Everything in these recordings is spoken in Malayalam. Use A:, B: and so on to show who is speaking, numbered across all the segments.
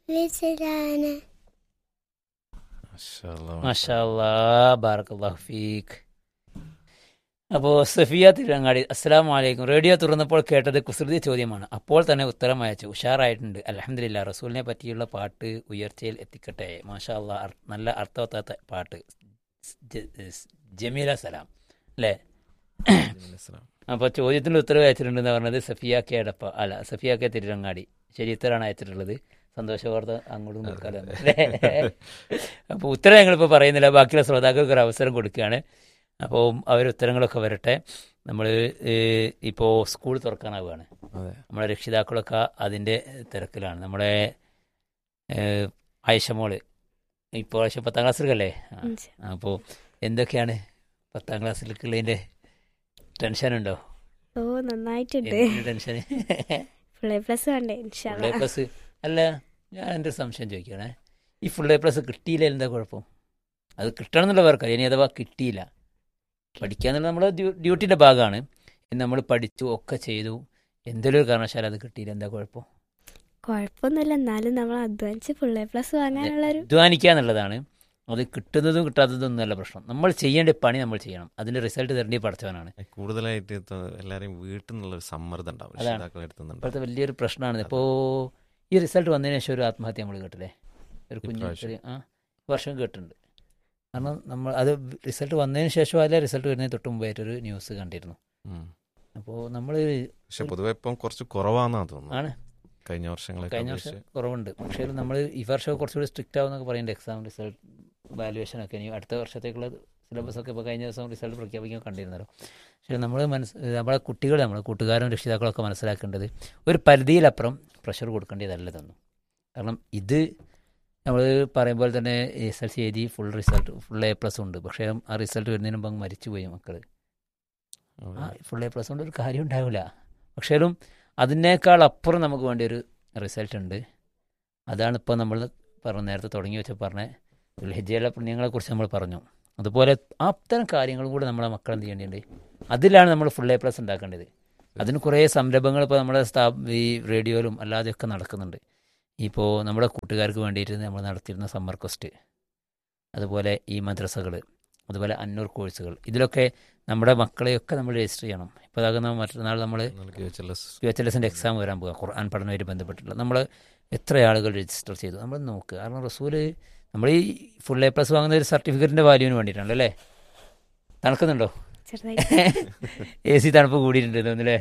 A: വീട്ടിലാണ്
B: മഷാല്ലാ ബാറക്കല്ലാഹു ഫീക്ക് അപ്പോൾ സഫിയ തിരുവങ്ങാടി അസ്സലാം വലൈക്കും റേഡിയോ തുറന്നപ്പോൾ കേട്ടത് കുസൃതി ചോദ്യമാണ് അപ്പോൾ തന്നെ ഉത്തരം അയച്ചു ഉഷാറായിട്ടുണ്ട് അലഹമില്ല റസൂലിനെ പറ്റിയുള്ള പാട്ട് ഉയർച്ചയിൽ എത്തിക്കട്ടെ മാഷാ അല്ലാ അർ- നല്ല അർത്ഥവത്താത്ത പാട്ട് ജ- ജമീല സലാം അല്ലേ അപ്പോൾ ചോദ്യത്തിൻ്റെ ഉത്തരവ് അയച്ചിട്ടുണ്ടെന്ന് പറഞ്ഞത് സഫിയ കെ എടപ്പ അല്ല സഫിയ കെ തിരുവങ്ങാടി ശരി ഉത്തരമാണ് അയച്ചിട്ടുള്ളത് സന്തോഷവാർത്ത അങ്ങോട്ടും കൊടുക്കാതെ അപ്പോൾ ഉത്തരം ഞങ്ങളിപ്പോൾ പറയുന്നില്ല ബാക്കിയുള്ള ശ്രോതാക്കൾക്ക് ഒരു അവസരം കൊടുക്കുകയാണ് അപ്പോൾ അവർ ഉത്തരങ്ങളൊക്കെ വരട്ടെ നമ്മൾ ഇപ്പോൾ സ്കൂൾ തുറക്കാനാവുകയാണ്
C: അതെ
B: നമ്മുടെ രക്ഷിതാക്കളൊക്കെ അതിൻ്റെ തിരക്കിലാണ് നമ്മുടെ ഏഹ്, ആയിഷമോള് ഇപ്പോൾ ആയിഷ പത്താം ക്ലാസ്സിലല്ലേ അപ്പോൾ എന്തൊക്കെയാണ് പത്താം ക്ലാസ്സിലേക്കുള്ളതിൻ്റെ ടെൻഷനുണ്ടോ
A: ഓ നന്നായിട്ടുണ്ട്
B: ടെൻഷൻ
A: ഫുൾ എ പ്ലസ് വേണ്ടേ
B: ഫുൾ
A: ഇൻഷാല്ലാ.
B: എ പ്ലസ് അല്ല ഞാൻ എൻ്റെ ഒരു സംശയം ചോദിക്കണേ ഈ ഫുൾ എ പ്ലസ് കിട്ടിയില്ല എന്താ കുഴപ്പം അത് കിട്ടണം എന്നുള്ള പേർക്കറിയാം ഇനി അഥവാ കിട്ടിയില്ല പഠിക്കുക എന്നുള്ളത് നമ്മുടെ ഡ്യൂട്ടിൻ്റെ ഭാഗമാണ് നമ്മൾ പഠിച്ചു ഒക്കെ ചെയ്തു എന്തെങ്കിലും ഒരു കാരണവശാലും അത് കിട്ടിയില്ല എന്താ കുഴപ്പം
A: കുഴപ്പമൊന്നുമില്ല എന്നാലും നമ്മൾ അധ്വാനിച്ച് ഫുൾ എ പ്ലസ് വാങ്ങാനുള്ളൊരു
B: അധ്വാനിക്കുക എന്നുള്ളതാണ് അത് കിട്ടുന്നതും കിട്ടാത്തതും ഒന്നുമല്ല പ്രശ്നം നമ്മൾ ചെയ്യേണ്ട പണി നമ്മൾ ചെയ്യണം അതിൻ്റെ റിസൾട്ട് തരേണ്ടി പഠിച്ചവനാണ്
C: കൂടുതലായിട്ട് ഇത് എല്ലാരെയും വീട്ടിൽ നിന്നുള്ള ഒരു സമ്മർദ്ദം ഉണ്ടാവും
B: അതാണ്.
C: രക്ഷിതാക്കൾ എടുത്തുന്നുണ്ട്
B: ഇപ്പോഴത്തെ വലിയൊരു പ്രശ്നമാണ് ഇപ്പോൾ ഈ റിസൾട്ട് വന്നതിന് ശേഷം ഒരു ആത്മഹത്യ നമ്മൾ കേട്ടില്ലേ ഒരു കുഞ്ഞു
C: ഇപ്രാവശ്യം.
B: ചെറിയ ആ വർഷം കേട്ടിട്ടുണ്ട് കാരണം നമ്മൾ അത് റിസൾട്ട് വന്നതിന് ശേഷം അല്ല റിസൾട്ട് വരുന്നതിന് തൊട്ട് മുമ്പായിട്ടൊരു ന്യൂസ് കണ്ടിരുന്നു അപ്പോൾ നമ്മൾ
C: പക്ഷെ പൊതുവെ ഇപ്പം കുറച്ച് കുറവാന്നാ തോന്നുന്നു
B: ആണ്
C: കഴിഞ്ഞ വർഷങ്ങളൊക്കെ
B: കഴിഞ്ഞ വർഷം
C: അപേക്ഷിച്ച്.
B: കുറവുണ്ട് പക്ഷേ നമ്മൾ ഈ വർഷം കുറച്ചുകൂടി സ്ട്രിക്റ്റ് ആവുന്നൊക്കെ പറയുന്നുണ്ട് എക്സാം റിസൾട്ട് വാലുവേഷൻ ഒക്കെ ഇനി അടുത്ത വർഷത്തേക്കുള്ള സിലബസ് ഒക്കെ ഇപ്പോൾ കഴിഞ്ഞ ദിവസം റിസൾട്ട് പ്രഖ്യാപിക്കാൻ കണ്ടിരുന്നല്ലോ പക്ഷേ നമ്മൾ മനസ്സ് നമ്മളെ കുട്ടികൾ നമ്മൾ കൂട്ടുകാരും രക്ഷിതാക്കളൊക്കെ മനസ്സിലാക്കേണ്ടത് ഒരു പരിധിയിലപ്പുറം പ്രഷർ കൊടുക്കേണ്ടതല്ല ഇതൊന്നും കാരണം ഇത് നമ്മൾ പറയുമ്പോൾ തന്നെ എസ് എൽ സി എഴുതി full result full A plus ഉണ്ട് പക്ഷേ ആ റിസൾട്ട് വരുന്നതിന് മുമ്പ് അങ്ങ് മരിച്ചുപോയി മക്കൾ ആ ഫുൾ എ പ്ലസ് കൊണ്ട് ഒരു കാര്യം ഉണ്ടാവില്ല പക്ഷേലും അതിനേക്കാൾ അപ്പുറം നമുക്ക് വേണ്ടി ഒരു റിസൾട്ട് ഉണ്ട് അതാണ് ഇപ്പോൾ നമ്മൾ പറഞ്ഞ നേരത്തെ തുടങ്ങി വെച്ച പറഞ്ഞ ദുൽഹിജയിലെ പുണ്യങ്ങളെക്കുറിച്ച് നമ്മൾ പറഞ്ഞു അതുപോലെ അത്തരം കാര്യങ്ങളും കൂടെ നമ്മളെ മക്കൾ എന്ത് ചെയ്യേണ്ടതുണ്ട് അതിലാണ് നമ്മൾ ഫുൾ എ പ്ലസ് ഉണ്ടാക്കേണ്ടത് അതിന് കുറേ സംരംഭങ്ങൾ ഇപ്പോൾ നമ്മുടെ സ്ഥാ ഈ റേഡിയോയിലും അല്ലാതെയൊക്കെ നടക്കുന്നുണ്ട് ഇപ്പോൾ നമ്മുടെ കൂട്ടുകാർക്ക് വേണ്ടിയിട്ട് നമ്മൾ നടത്തിയിരുന്ന സമ്മർ ക്വസ്റ്റ് അതുപോലെ ഈ മദ്രസകൾ അതുപോലെ അന്നൂർ കോഴ്സുകൾ ഇതിലൊക്കെ നമ്മുടെ മക്കളെയൊക്കെ നമ്മൾ രജിസ്റ്റർ ചെയ്യണം ഇപ്പോൾ അതാകുന്ന മറ്റന്നാൾ നമ്മൾ
C: നിങ്ങൾക്ക് UHLS
B: യു എച്ച് എൽ എസിൻ്റെ എക്സാം വരാൻ പോകുക ഖുർആൻ പഠനവുമായിട്ട് ബന്ധപ്പെട്ടുള്ള നമ്മൾ എത്ര ആളുകൾ രജിസ്റ്റർ ചെയ്തു നമ്മൾ നോക്കുക കാരണം റസൂല് നമ്മൾ ഈ ഫുൾ എ പ്ലസ് വാങ്ങുന്ന ഒരു സർട്ടിഫിക്കറ്റിൻ്റെ വാല്യൂവിന് വേണ്ടിയിട്ടാണ് അല്ലേ തണുക്കുന്നുണ്ടോ
A: ചെറുതായി
B: എ സി തണുപ്പ് കൂടിയിട്ടുണ്ട് തോന്നുന്നല്ലേ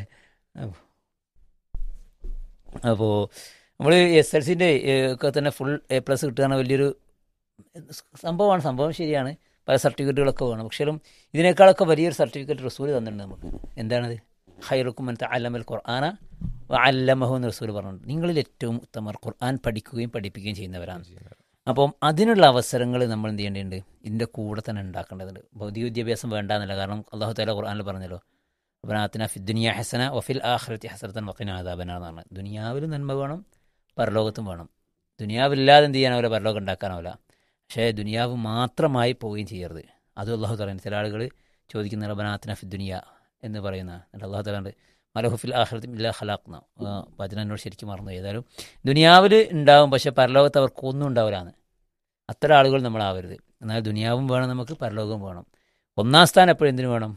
B: അപ്പോൾ നമ്മൾ എസ് എൽ സിൻ്റെ ഒക്കെ തന്നെ ഫുൾ എ പ്ലസ് കിട്ടുകയാണ് വലിയൊരു സംഭവമാണ് സംഭവം ശരിയാണ് പല സർട്ടിഫിക്കറ്റുകളൊക്കെ വേണം പക്ഷേ ഇതിനേക്കാളൊക്കെ വലിയൊരു സർട്ടിഫിക്കറ്റ് റസൂൽ തന്നിട്ടുണ്ട് നമുക്ക് എന്താണത് ഹൈറുക്കും അല്ലമൽ ഖുർആന അല്ലമഹു എന്ന് റസൂൽ പറഞ്ഞിട്ടുണ്ട് നിങ്ങളിൽ ഏറ്റവും ഉത്തമർ ഖുർആൻ പഠിക്കുകയും പഠിപ്പിക്കുകയും ചെയ്യുന്നവരാണ് അപ്പം അതിനുള്ള അവസരങ്ങൾ നമ്മൾ എന്ത് ചെയ്യേണ്ടതുണ്ട് ഇതിൻ്റെ കൂടെ തന്നെ ഉണ്ടാക്കേണ്ടതുണ്ട് ഭൗതിക വിദ്യാഭ്യാസം വേണ്ടാന്നില്ല കാരണം അള്ളാഹു താല ഖുർആനിൽ പറഞ്ഞല്ലോ അബനാത്തിന ഫി ദുനിയ ഹസന വഫിൽ ആഖിറത്തി ഹസരത്തൻ വക്കിന ആദാബന എന്നാണ് ദുനിയാവിലും നന്മ വേണം പരലോകത്തും വേണം ദുനിയാവില്ലാതെ എന്ത് ചെയ്യാനാവില്ല പരലോകം ഉണ്ടാക്കാനാവില്ല പക്ഷേ ദുനിയാവ് മാത്രമായി പോവുകയും ചെയ്യരുത് അതും അള്ളാഹു തല ചില ആളുകൾ ചോദിക്കുന്ന റബനാത്തിന ഫി ദുനിയ എന്ന് പറയുന്ന എന്നിട്ട് അള്ളാഹു തലാണ്ട് മലഹുഫിൽ ആഹ്റത്തും ഇല്ല ഹലാക്കുന്ന ഭജന എന്നോട് ശരിക്കും മറന്നു ഏതായാലും ദുനിയാവിൽ ഉണ്ടാവും പക്ഷെ പരലോകത്ത് അവർക്ക് ഒന്നും ഉണ്ടാവില്ലാന്ന് അത്തരം ആളുകൾ നമ്മളാവരുത് എന്നാൽ ദുനിയാവും വേണം നമുക്ക് പരലോകവും വേണം ഒന്നാം സ്ഥാനം എപ്പോഴും എന്തിനു വേണം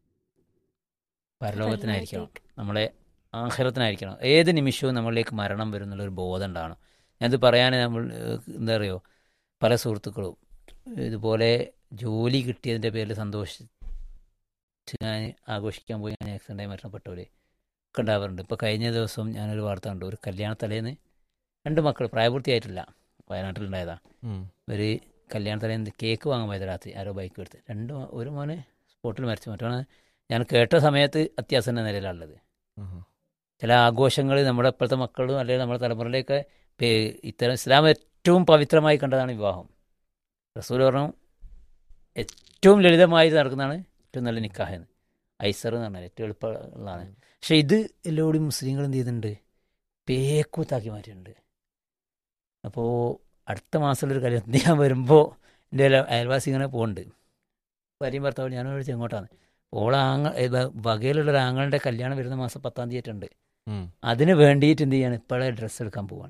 B: പരലോകത്തിനായിരിക്കണം നമ്മളെ ആഹ്റത്തിനായിരിക്കണം ഏത് നിമിഷവും നമ്മളിലേക്ക് മരണം വരും എന്നുള്ളൊരു ബോധം ഉണ്ടാവണം ഞാനത് പറയാൻ നമ്മൾ ഏഹ്, എന്താ പറയുക പല സുഹൃത്തുക്കളും ഇതുപോലെ ജോലി കിട്ടിയതിൻ്റെ പേരിൽ സന്തോഷിച്ച് ഞാൻ ആഘോഷിക്കാൻ പോയി ഞാൻ ആക്സിഡൻ്റായി മരണപ്പെട്ടവർ ഒക്കെ ഉണ്ടാവാറുണ്ട് ഇപ്പോൾ കഴിഞ്ഞ ദിവസം ഞാനൊരു വാർത്ത കണ്ടു ഒരു കല്യാണ തലേന്ന് രണ്ട് മക്കൾ പ്രായപൂർത്തിയായിട്ടില്ല വയനാട്ടിലുണ്ടായതാണ്
C: ഉം.
B: ഒരു കല്യാണ തലേന്ന് കേക്ക് വാങ്ങാൻ പോയത് രാത്രി ആരോ ബൈക്ക് എടുത്ത് രണ്ട് മോ- ഒരു മോന് സ്പോട്ടിൽ മരിച്ചു മറ്റോണ് ഞാൻ കേട്ട സമയത്ത് അത്യാസന്ന നിലയിലാണുള്ളത്
C: ഉം.
B: ചില ആഘോഷങ്ങൾ നമ്മുടെ ഇപ്പോഴത്തെ മക്കളും അല്ലെങ്കിൽ നമ്മുടെ തലമുറയിലേക്ക് പേ- ഇത്തരം ഇസ്ലാം ഏറ്റവും പവിത്രമായി കണ്ടതാണ് വിവാഹം റസൂൽ പറഞ്ഞു ഏറ്റവും ലളിതമായി നടക്കുന്നതാണ് ഏറ്റവും നല്ല നിക്കാഹ് എന്ന് ഐസർ എന്ന് പറഞ്ഞാൽ ഏറ്റവും എളുപ്പമുള്ളതാണ് പക്ഷെ ഇത് എല്ലാവരും മുസ്ലിങ്ങൾ എന്ത് ചെയ്തിട്ടുണ്ട് പേക്കൂത്താക്കി മാറ്റിയിട്ടുണ്ട് അപ്പോൾ അടുത്ത മാസമുള്ളൊരു കല്യാണം ഞാൻ വരുമ്പോൾ എൻ്റെ ഒരു അയൽവാസി ഇങ്ങനെ പോകുന്നുണ്ട് ഭാര്യയും ഭർത്താവ് ഞാനും വിളിച്ച് എങ്ങോട്ടാണ് ഓളെ ആങ്ങ ഏ, വ- വകയിലുള്ള ഒരു ആങ്ങളുടെ കല്യാണം വരുന്ന മാസം പത്താം തീയതി ആയിട്ടുണ്ട്
C: ഉം.
B: അതിന് വേണ്ടിയിട്ട് എന്ത് ചെയ്യാണ് ഇപ്പോഴേ ഡ്രസ്സ് എടുക്കാൻ പോവാണ്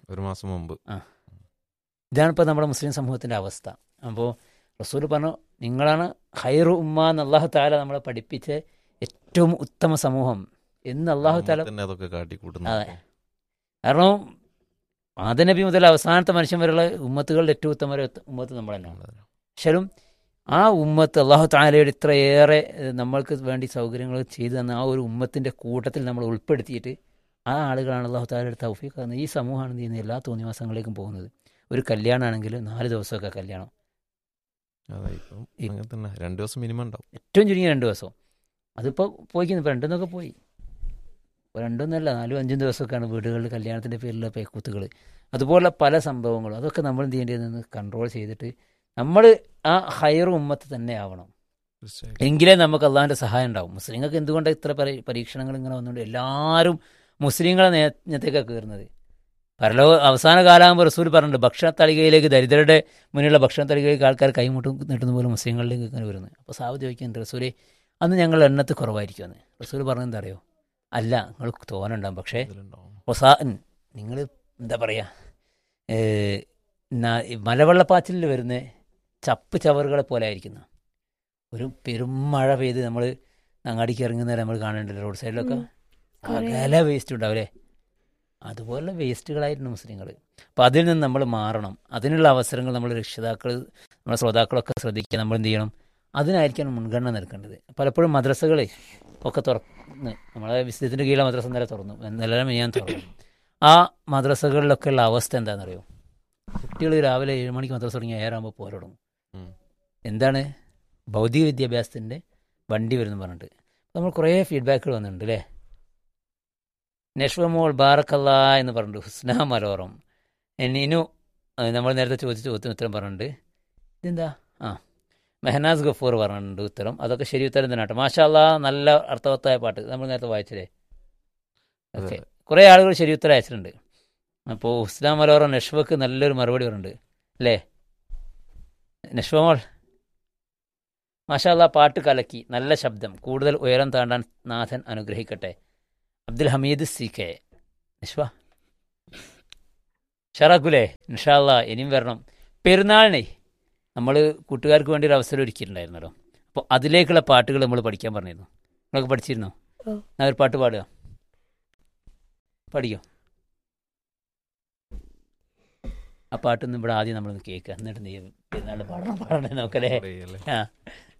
C: ഒരു മാസം മുമ്പ്
B: ഇതാണ് ഇപ്പോൾ നമ്മുടെ മുസ്ലിം സമൂഹത്തിൻ്റെ അവസ്ഥ അപ്പോൾ റസൂൽ പറഞ്ഞു നിങ്ങളാണ് ഹൈറു ഉമ്മ എന്ന് അള്ളാഹു താല നമ്മളെ പഠിപ്പിച്ച ഏറ്റവും ഉത്തമ സമൂഹം എന്ന് അള്ളാഹു താല
C: തന്നെ അതൊക്കെ കാട്ടിക്കൂട്ടുന്നു
B: അതെ. കാരണം ആദനബി മുതൽ അവസാനത്തെ മനുഷ്യൻ വരെയുള്ള ഉമ്മത്തുകളുടെ ഏറ്റവും ഉത്തമ ഒരു ഉമ്മത്ത് നമ്മൾ തന്നെയാണ് ശരും ആ ഉമ്മത്ത് അള്ളാഹു താലയുടെ ഇത്രയേറെ ഏഹ്, നമ്മൾക്ക് വേണ്ടി സൗകര്യങ്ങൾ ചെയ്തു തന്ന ആ ഒരു ഉമ്മത്തിൻ്റെ കൂട്ടത്തിൽ നമ്മൾ ഉൾപ്പെടുത്തിയിട്ട് ആ ആളുകളാണ് അള്ളാഹു താലയുടെ തൗഫീഖ് തന്നത് ഈ സമൂഹമാണ് ചെയ്യുന്ന എല്ലാ തോന്നിവാസങ്ങളിലേക്കും പോകുന്നത് ഒരു കല്യാണമാണെങ്കിൽ നാല് ദിവസമൊക്കെ കല്യാണം
C: അതെ ഇപ്പം അങ്ങനെ തന്നെ രണ്ടു ദിവസം മിനിമം ഉണ്ടാവും
B: ഏറ്റവും ചുരുങ്ങിയ രണ്ട് ദിവസം അതിപ്പോൾ പോയിക്കുന്നു ഇപ്പോൾ രണ്ടെന്നൊക്കെ പോയി ഇപ്പോൾ രണ്ടൊന്നല്ല നാലും അഞ്ചും ദിവസമൊക്കെയാണ് വീടുകളിൽ കല്യാണത്തിൻ്റെ പേരിലുള്ള പേക്കൂത്തുകൾ അതുപോലുള്ള പല സംഭവങ്ങളും അതൊക്കെ നമ്മൾ എന്ത് ചെയ്യേണ്ടതെന്ന് കൺട്രോൾ ചെയ്തിട്ട് നമ്മൾ ആ ഹയർ ഉമ്മത്ത് തന്നെ ആവണം
C: തീർച്ചയായിട്ടും
B: എങ്കിലേ നമുക്ക് അള്ളാഹിൻ്റെ സഹായം ഉണ്ടാവും മുസ്ലിങ്ങൾക്ക് എന്തുകൊണ്ട് ഇത്ര പരീ- പരീക്ഷണങ്ങൾ ഇങ്ങനെ വന്നുകൊണ്ട് എല്ലാവരും മുസ്ലിങ്ങളെ നേരത്തേക്കാണ് കയറുന്നത് പരലോ അവസാന കാലമാകുമ്പോൾ റസൂൽ പറഞ്ഞിട്ടുണ്ട് ഭക്ഷണ തളികയിലേക്ക് ദരിദ്രരുടെ മുന്നിലുള്ള ഭക്ഷണ തളികയിലേക്ക് ആൾക്കാർ കൈമുട്ടും നീട്ടുന്ന പോലെ മുസ്ലിങ്ങളിലേക്ക് ഇങ്ങനെ വരുന്നത് അപ്പോൾ സാവ് ചോദിക്കുന്നുണ്ട് റസൂലെ അന്ന് ഞങ്ങൾ എണ്ണത്ത് കുറവായിരിക്കുമെന്ന് റസൂൽ പറഞ്ഞത് എന്താ അറിയോ അല്ല നിങ്ങൾ തോന്നുണ്ടാവും പക്ഷേ
C: ഇതിലുണ്ടാവും.
B: ഒസാൻ നിങ്ങൾ എന്താ പറയുക മലവെള്ളപ്പാച്ചിലിൽ വരുന്ന ചപ്പ് ചവറുകളെ പോലെ ആയിരിക്കുന്ന ഒരു പെരുമഴ പെയ്ത് നമ്മൾ അങ്ങാടിക്ക് ഇറങ്ങുന്നവരെ നമ്മൾ കാണേണ്ടല്ലോ റോഡ് സൈഡിലൊക്കെ
A: ഉം. കുറേ.
B: അകല വേസ്റ്റ് ഉണ്ടാവില്ലേ അതുപോലെ വേസ്റ്റുകളായിരുന്നു മുസ്ലിങ്ങൾ അപ്പോൾ അതിൽ നിന്ന് നമ്മൾ മാറണം അതിനുള്ള അവസരങ്ങൾ നമ്മൾ രക്ഷിതാക്കൾ നമ്മുടെ ശ്രോതാക്കളൊക്കെ ശ്രദ്ധിക്കുക നമ്മൾ എന്ത് ചെയ്യണം അതിനായിരിക്കണം മുൻഗണന നൽകേണ്ടത് പലപ്പോഴും മദ്രസകളെ ഒക്കെ തുറന്ന് നമ്മളെ വിശുദ്ധത്തിൻ്റെ കീഴിലെ മദ്രസ ഇന്നലെ തുറന്നു ഇന്നലെ ഞാൻ തുറന്നു ആ മദ്രസകളിലൊക്കെ ഉള്ള അവസ്ഥ എന്താണെന്നറിയോ കുട്ടികൾ രാവിലെ ഏഴ് മണിക്ക് മദ്രസ തുടങ്ങി ഏഴാകുമ്പോൾ പോരാ തുടങ്ങും
C: ഉം.
B: എന്താണ് ഭൗതിക വിദ്യാഭ്യാസത്തിൻ്റെ വണ്ടി വരുന്നു പറഞ്ഞിട്ട് നമ്മൾ കുറേ ഫീഡ്ബാക്കുകൾ വന്നിട്ടുണ്ട് അല്ലേ നഷ്വമോൾ ബാറക്കല്ല എന്ന് പറഞ്ഞിട്ട് ഹുസ്ന മലോറം ഇനു നമ്മൾ നേരത്തെ ചോദിച്ച ചോദ്യത്തിന് ഉത്തരം പറഞ്ഞിട്ടുണ്ട് ഇതെന്താ ആ മെഹനാസ് ഗഫൂർ പറഞ്ഞിട്ടുണ്ട് ഉത്തരം അതൊക്കെ ശരി ഉത്തരം തന്നെ കേട്ടോ മാഷാ അല്ലാ നല്ല അർത്ഥവത്തായ പാട്ട് നമ്മൾ നേരത്തെ വായിച്ചില്ലേ ഓക്കെ കുറേ ആളുകൾ ശരി ഉത്തരം അയച്ചിട്ടുണ്ട് അപ്പോൾ ഹുസ്ന മലോറം നഷ്വക്ക് നല്ലൊരു മറുപടി പറഞ്ഞിട്ടുണ്ട് അല്ലേ നഷ്വമോൾ മാഷാല്ല പാട്ട് കലക്കി നല്ല ശബ്ദം കൂടുതൽ ഉയരം താണ്ടാൻ നാഥൻ അനുഗ്രഹിക്കട്ടെ അബ്ദുൽ ഹമീദ് സി കെ നിഷ്വ ഷറാഖുലേ ഇൻഷാല്ല ഇനിയും വരണം പെരുന്നാളിനെ നമ്മൾ കൂട്ടുകാർക്ക് വേണ്ടി ഒരു അവസരം ഒരുക്കിയിട്ടുണ്ടായിരുന്നല്ലോ അപ്പോൾ അതിലേക്കുള്ള പാട്ടുകൾ നമ്മൾ പഠിക്കാൻ പറഞ്ഞിരുന്നു നിങ്ങളൊക്കെ പഠിച്ചിരുന്നോ
A: ഓ.
B: ഞാൻ ഒരു പാട്ട് പാടുക പഠിക്കോ ആ പാട്ടൊന്നും ഇവിടെ ആദ്യം നമ്മളൊന്ന് കേൾക്കുക എന്നിട്ട് നീ പെരുന്നാളിൽ പാടണം പാടണേ നോക്കല്ലേ
C: പറയല്ലേ?
B: ആ